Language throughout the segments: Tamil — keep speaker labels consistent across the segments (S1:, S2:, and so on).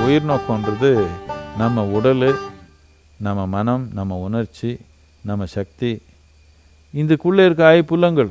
S1: உயிர் நோக்கம்ன்றது நம்ம உடல் நம்ம மனம் நம்ம உணர்ச்சி நம்ம சக்தி இதுக்குள்ளே இருக்க ஐப்புலங்கள்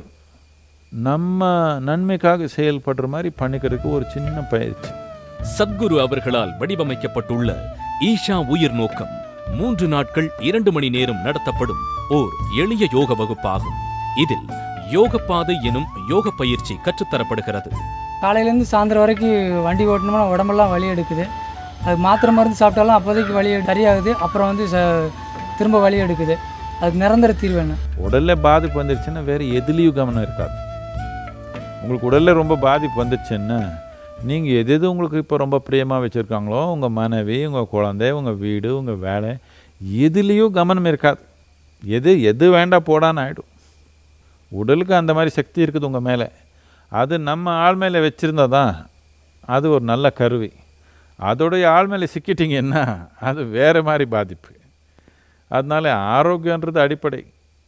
S1: நம்ம நன்மைக்காக செயல்படுற மாதிரி பண்ணிக்கிறதுக்கு ஒரு சின்ன பயிற்சி
S2: சத்குரு அவர்களால் வடிவமைக்கப்பட்டுள்ள ஈஷா உயிர் நோக்கம் மூன்று நாட்கள் இரண்டு மணி நேரம் நடத்தப்படும் ஓர் எளிய யோக வகுப்பாகும் இதில் யோகப்பாதை எனும் யோக பயிற்சி கற்றுத்தரப்படுகிறது
S3: காலையிலேருந்து சாயந்தரம் வரைக்கும் வண்டி ஓட்டணும்னா உடம்பெல்லாம் வலி எடுக்குது அது மாத்திரை மருந்து சாப்பிட்டாலும் அப்போதைக்கு வலி எடு- சரியாகுது அப்புறம் வந்து ச திரும்ப வலி எடுக்குது அதுக்கு நிரந்தர தீர்வு என்ன
S1: உடலில் பாதிப்பு வந்துருச்சுன்னா வேறு எதுலேயும் கவனம் இருக்காது உங்களுக்கு உடலில் ரொம்ப பாதிப்பு வந்துச்சுன்னா நீங்கள் எது எது உங்களுக்கு இப்போ ரொம்ப பிரியமாக வச்சுருக்காங்களோ உங்கள் மனைவி உங்கள் குழந்தை உங்கள் வீடு உங்கள் வேலை எதுலேயும் கவனம் இருக்காது எது எது வேண்டாம் போடான்னு ஆகிடும் உடலுக்கு அந்த மாதிரி சக்தி இருக்குது உங்கள் மேலே அது நம்ம ஆள் மேலே வச்சுருந்தா தான் அது ஒரு நல்ல கருவி அதோடைய ஆள் மேலே சிக்கிட்டீங்கன்னா அது வேறு மாதிரி பாதிப்பு அதனால ஆரோக்கியன்றது அடிப்படை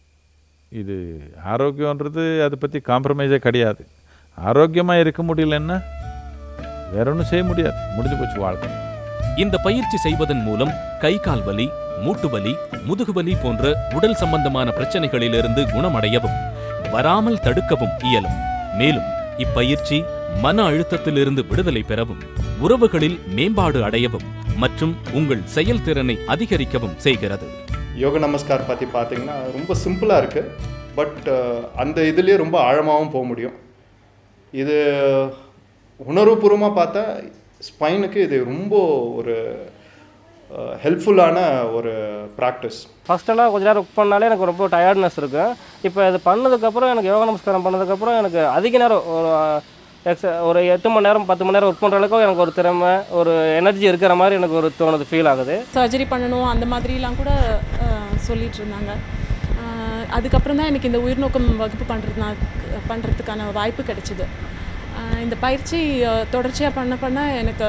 S1: இது ஆரோக்கியன்றது அதை பற்றி காம்ப்ரமைஸே கிடையாது ஆரோக்கியமாக இருக்க முடியலன்னா வேற ஒன்றும் செய்ய முடியாது முடிஞ்சு போச்சு வாழ்க்கை
S2: இந்த பயிற்சி செய்வதன் மூலம் கை கால் வலி மூட்டு வலி முதுகு வலி போன்ற உடல் சம்பந்தமான பிரச்சனைகளிலிருந்து குணமடையவும் வராமல் தடுக்கவும் இயலும் மேலும் இப்பயிற்சி மன அழுத்தத்திலிருந்து விடுதலை பெறவும் உறவுகளில் மேம்பாடு அடையவும் மற்றும் உங்கள் செயல்திறனை அதிகரிக்கவும் செய்கிறது
S4: யோக நமஸ்கார் பற்றி பார்த்தீங்கன்னா ரொம்ப சிம்பிளாக இருக்குது பட் அந்த இதுலேயே ரொம்ப ஆழமாகவும் போக முடியும் இது உணர்வுபூர்வமாக பார்த்தா ஸ்பைனுக்கு இது ரொம்ப ஒரு ஹெல்ப்ஃபுல்லான ஒரு ப்ராக்டிஸ்
S5: ஃபஸ்ட்டெல்லாம் கொஞ்ச நேரம் ஒர்க் பண்ணாலே எனக்கு ரொம்ப டயர்ட்னஸ் இருக்கும் இப்போ இது பண்ணதுக்கப்புறம் எனக்கு யோகா நமஸ்காரம் பண்ணதுக்கப்புறம் எனக்கு அதிக நேரம் ஒரு எக்ஸ ஒரு எட்டு மணி நேரம் பத்து மணி நேரம் ஒர்க் பண்ணுற அளவுக்கு எனக்கு ஒரு திறமை ஒரு எனர்ஜி இருக்கிற மாதிரி எனக்கு ஒரு தோணுது ஃபீல் ஆகுது
S6: சர்ஜரி பண்ணணும் அந்த மாதிரிலாம் கூட அஹ், சொல்லிட்டு இருந்தாங்க அஹ், அதுக்கப்புறம் தான் எனக்கு இந்த உயிர்நோக்கம் வகுப்பு பண்ணுறதுனா பண்ணுறதுக்கான வாய்ப்பு கிடைச்சிது அஹ், இந்த பயிற்சி தொடர்ச்சியாக பண்ண பண்ண எனக்கு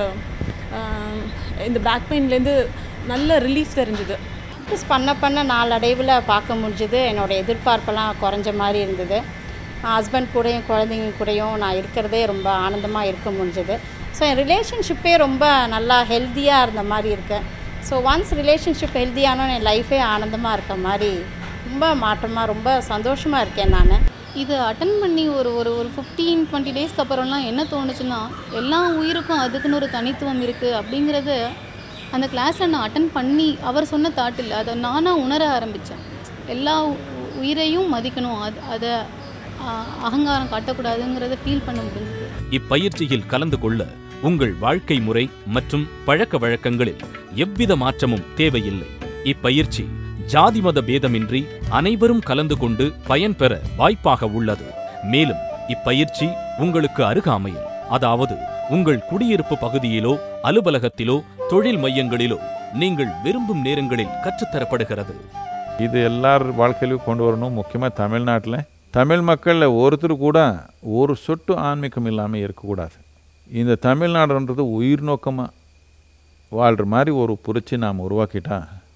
S6: அஹ், இந்த பேக் பெயின்லேருந்து நல்ல ரிலீஃப் தெரிஞ்சுது
S7: ப்ராக்டிஸ் பண்ண பண்ண நாளடைவில் பார்க்க முடிஞ்சுது என்னோட எதிர்பார்ப்பெல்லாம் குறைஞ்ச மாதிரி இருந்தது ஹஸ்பண்ட் கூடயும் குழந்தைங்க கூடயும் நான் இருக்கிறதே ரொம்ப ஆனந்தமாக இருக்க முடிஞ்சது ஸோ என் ரிலேஷன்ஷிப்பே ரொம்ப நல்லா ஹெல்த்தியாக இருந்த மாதிரி இருக்கேன் ஸோ ஒன்ஸ் ரிலேஷன்ஷிப் ஹெல்த்தியானோன்னு என் லைஃபே ஆனந்தமாக இருக்க மாதிரி ரொம்ப மாற்றமாக ரொம்ப சந்தோஷமாக இருக்கேன் நான்
S8: இது அட்டன் பண்ணி ஒரு ஒரு ஒரு ஃபிஃப்டீன் டுவெண்ட்டி டேஸ்க்கு அப்புறம்லாம் என்ன தோணுச்சுன்னா எல்லா உயிருக்கும் அதுக்குன்னு ஒரு தனித்துவம் இருக்குது அப்படிங்கிறது அந்த கிளாஸில் நான் அட்டன் பண்ணி அவர் சொன்ன தாட் இல்லை அதை நானாக உணர ஆரம்பித்தேன் எல்லா உ- உயிரையும் மதிக்கணும் அது அதை ஆ, அகங்காரம் காட்டக்கூடாதுங்கிறத ஃபீல் பண்ண முடிஞ்சது
S2: இப்பயிற்சியில் கலந்து கொள்ள உங்கள் வாழ்க்கை முறை மற்றும் பழக்க வழக்கங்களில் எவ்வித மாற்றமும் தேவையில்லை இப்பயிற்சி ஜாதி மத பேதமின்றி அனைவரும் கலந்து கொண்டு பயன்பெற வாய்ப்பாக உள்ளது மேலும் இப்பயிற்சி உங்களுக்கு அருகாமையில் அதாவது உங்கள் குடியிருப்பு பகுதியிலோ அலுவலகத்திலோ தொழில் மையங்களிலோ நீங்கள் விரும்பும் நேரங்களில் கற்றுத்தரப்படுகிறது
S1: இது எல்லார் வாழ்க்கையிலையும் கொண்டு வரணும் முக்கியமாக தமிழ்நாட்டில் தமிழ் மக்களில் ஒருத்தர் கூட ஒரு சொட்டு ஆன்மீகம் இல்லாமல் இருக்கக்கூடாது இந்த தமிழ்நாடுன்றது உயிர் நோக்கமாக வாழ்கிற மாதிரி ஒரு புரட்சி நாம் உருவாக்கிட்டா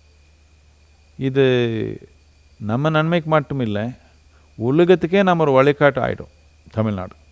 S1: இது நம்ம நன்மைக்கு மட்டும் இல்லை உலகத்துக்கே நம்ம ஒரு வழிகாட்டு ஆகிடும் தமிழ்நாடு